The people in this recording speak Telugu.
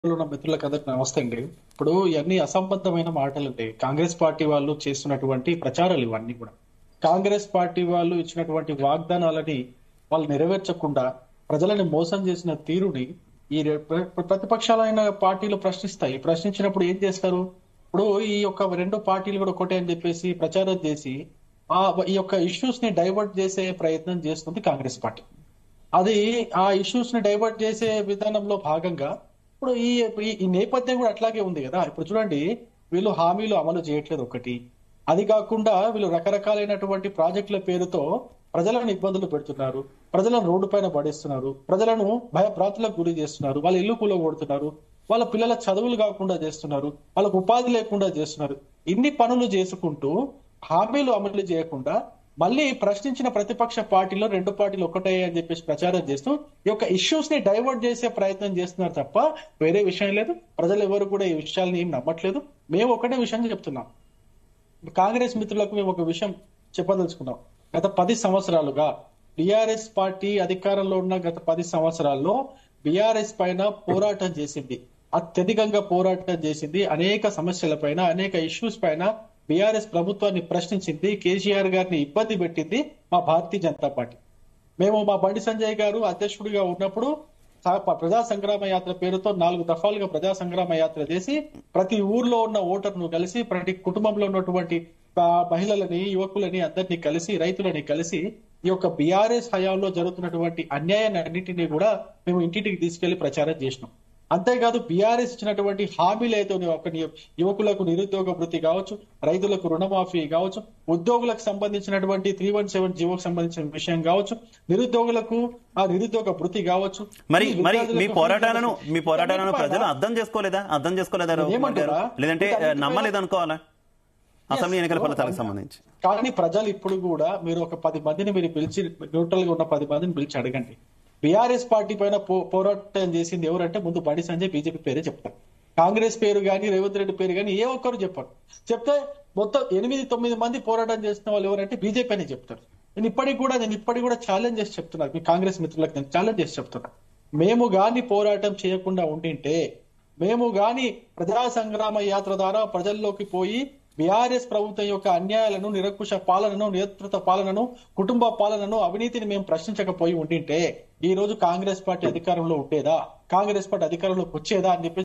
ఉన్న మిత్రులకు అందరికి నమస్తే అండి ఇప్పుడు ఇవన్నీ అసంబద్ధమైన మాటలండి కాంగ్రెస్ పార్టీ వాళ్ళు చేస్తున్నటువంటి ప్రచారాలు ఇవన్నీ కూడా కాంగ్రెస్ పార్టీ వాళ్ళు ఇచ్చినటువంటి వాగ్దానాలని వాళ్ళు నెరవేర్చకుండా ప్రజలని మోసం చేసిన తీరుని ఈ రె- ప్ర- ప్రతిపక్షాలైన పార్టీలు ప్రశ్నిస్తాయి ప్రశ్నించినప్పుడు ఏం చేస్తారు ఇప్పుడు ఈ యొక్క రెండు పార్టీలు కూడా ఒకటే అని చెప్పేసి ప్రచారం చేసి ఆ ఈ యొక్క ఇష్యూస్ ని డైవర్ట్ చేసే ప్రయత్నం చేస్తుంది కాంగ్రెస్ పార్టీ అది ఆ ఇష్యూస్ ని డైవర్ట్ చేసే విధానంలో భాగంగా ఇప్పుడు ఈ ఈ- ఈ నేపథ్యం కూడా అట్లాగే ఉంది కదా ఇప్పుడు చూడండి వీళ్ళు హామీలు అమలు చేయట్లేదు ఒకటి అది కాకుండా వీళ్ళు రకరకాలైనటువంటి ప్రాజెక్టుల పేరుతో ప్రజలను ఇబ్బందులు పెడుతున్నారు ప్రజలను రోడ్డు పైన పడేస్తున్నారు ప్రజలను భయభ్రాంతులకు గురి చేస్తున్నారు వాళ్ళ ఇల్లు కూలగొడుతున్నారు వాళ్ళ పిల్లల చదువులు కాకుండా చేస్తున్నారు వాళ్ళకు ఉపాధి లేకుండా చేస్తున్నారు ఇన్ని పనులు చేసుకుంటూ హామీలు అమలు చేయకుండా మళ్ళీ ప్రశ్నించిన ప్రతిపక్ష పార్టీలో రెండు పార్టీలు ఒకటే అని చెప్పేసి ప్రచారం చేస్తూ ఈ యొక్క ఇష్యూస్ ని డైవర్ట్ చేసే ప్రయత్నం చేస్తున్నారు తప్ప వేరే విషయం లేదు ప్రజలు ఎవరు కూడా ఈ విషయాల్ని ఏం నమ్మట్లేదు మేము ఒకటే విషయం చెప్తున్నాం కాంగ్రెస్ మిత్రులకు మేము ఒక విషయం చెప్పదలుచుకున్నాం గత పది సంవత్సరాలుగా బిఆర్ఎస్ పార్టీ అధికారంలో ఉన్న గత పది సంవత్సరాల్లో బిఆర్ఎస్ పైన పోరాటం చేసింది అత్యధికంగా పోరాటం చేసింది అనేక సమస్యల పైన అనేక ఇష్యూస్ పైన బిఆర్ఎస్ ప్రభుత్వాన్ని ప్రశ్నించింది కేసీఆర్ గారిని ఇబ్బంది పెట్టింది మా భారతీయ జనతా పార్టీ మేము మా బండి సంజయ్ గారు అధ్యక్షుడిగా ఉన్నప్పుడు సా- ప్రజా సంగ్రామ యాత్ర పేరుతో నాలుగు దఫాలుగా ప్రజా సంగ్రామ యాత్ర చేసి ప్రతి ఊర్లో ఉన్న ఓటర్ను కలిసి ప్రతి కుటుంబంలో ఉన్నటువంటి ఆ, మహిళలని యువకులని అందరినీ కలిసి రైతులని కలిసి ఈ యొక్క బీఆర్ఎస్ హయాంలో జరుగుతున్నటువంటి అన్యాయాన్ని అన్నింటినీ కూడా మేము ఇంటింటికి తీసుకెళ్లి ప్రచారం చేసినాం అంతేకాదు బీఆర్ఎస్ ఇచ్చినటువంటి హామీలు అయితే ఉన్నాయో, ఒక ని- యువకులకు నిరుద్యోగ వృత్తి కావచ్చు రైతులకు రుణమాఫీ కావచ్చు ఉద్యోగులకు సంబంధించినటువంటి త్రీ వన్ సెవెన్ జీవోకి సంబంధించిన విషయం కావచ్చు నిరుద్యోగులకు ఆ నిరుద్యోగ వృత్తి కావచ్చు మరి ఈ మరి విద్యార్థులకు మీ పోరాటాలను మీ పోరాటాలను అన్నిటిపైన ప్రజలు అర్థం చేసుకోలేదా అర్థం చేసుకోలేదా రఘుకుమార్ ఏమంటారా? గారు? లేదంటే వీటన్నిటిపైన- నమ్మలేదు అనుకోవాలా అసెంబ్లీ ఎన్నికల ఫలితాలకు సంబంధించి కానీ ప్రజలు ఇప్పుడు కూడా మీరు ఒక పది మందిని మీరు పిలిచి న్యూట్రల్ గా ఉన్న పది మందిని పిలిచి అడగండి బీఆర్ఎస్ పార్టీ పైన పో- పోరాటం చేసింది ఎవరంటే ముందు బండి సంజయ్ బీజేపీ పేరే చెప్తారు కాంగ్రెస్ పేరు గాని రేవంత్ రెడ్డి పేరు గాని ఏ ఒక్కరు చెప్పారు చెప్తే మొత్తం ఎనిమిది తొమ్మిది మంది పోరాటం చేసిన వాళ్ళు ఎవరంటే బీజేపీ అని చెప్తారు నేను ఇప్పటికి కూడా నేను ఇప్పటికి కూడా ఛాలెంజ్ చేసి చెప్తున్నాను మీ కాంగ్రెస్ మిత్రులకు నేను ఛాలెంజ్ చేసి చెప్తున్నా మేము గాని పోరాటం చేయకుండా ఉండింటే మేము గాని ప్రజా సంగ్రామ యాత్ర ద్వారా ప్రజల్లోకి పోయి బీఆర్ఎస్ ప్రభుత్వం యొక్క అన్యాయాలను నిరంకుశ పాలనను నియంత్రిత పాలనను కుటుంబ పాలనను అవినీతిని మేము ప్రశ్నించకపోయి ఉండింటే ఈ రోజు కాంగ్రెస్ పార్టీ అధికారంలో ఉండేదా కాంగ్రెస్ పార్టీ అధికారంలోకి వచ్చేదా అని చెప్పి